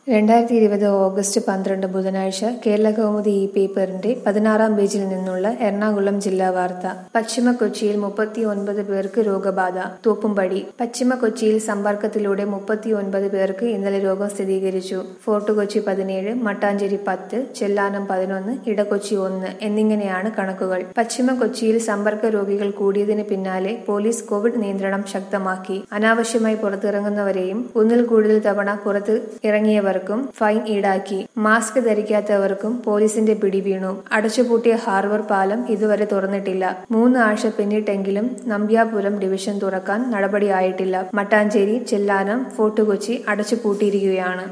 രണ്ടായിരത്തി ഇരുപത് ഓഗസ്റ്റ് പന്ത്രണ്ട് ബുധനാഴ്ച കേരള കൗമുദി ഇ പേപ്പറിന്റെ പതിനാറാം പേജിൽ നിന്നുള്ള എറണാകുളം ജില്ലാ വാർത്ത പശ്ചിമ കൊച്ചിയിൽ മുപ്പത്തി ഒൻപത് പേർക്ക് രോഗബാധ തൂപ്പുംപടി പശ്ചിമ കൊച്ചിയിൽ സമ്പർക്കത്തിലൂടെ മുപ്പത്തി ഒൻപത് പേർക്ക് ഇന്നലെ രോഗം സ്ഥിരീകരിച്ചു ഫോർട്ട് കൊച്ചി പതിനേഴ് മട്ടാഞ്ചേരി പത്ത് ചെല്ലാനം പതിനൊന്ന് ഇടക്കൊച്ചി ഒന്ന് എന്നിങ്ങനെയാണ് കണക്കുകൾ പശ്ചിമ കൊച്ചിയിൽ സമ്പർക്ക രോഗികൾ കൂടിയതിന് പിന്നാലെ പോലീസ് കോവിഡ് നിയന്ത്രണം ശക്തമാക്കി അനാവശ്യമായി പുറത്തിറങ്ങുന്നവരെയും ഒന്നിൽ കൂടുതൽ തവണ പുറത്ത് ഇറങ്ങിയവർക്കും ഫൈൻ ഈടാക്കി മാസ്ക് ധരിക്കാത്തവർക്കും പോലീസിന്റെ പിടി വീണു അടച്ചുപൂട്ടിയ ഹാർബർ പാലം ഇതുവരെ തുറന്നിട്ടില്ല മൂന്ന് ആഴ്ച പിന്നിട്ടെങ്കിലും നമ്പ്യാപുരം ഡിവിഷൻ തുറക്കാൻ നടപടിയായിട്ടില്ല മട്ടാഞ്ചേരി ചെല്ലാനം ഫോർട്ട് കൊച്ചി അടച്ചുപൂട്ടിയിരിക്കുകയാണ്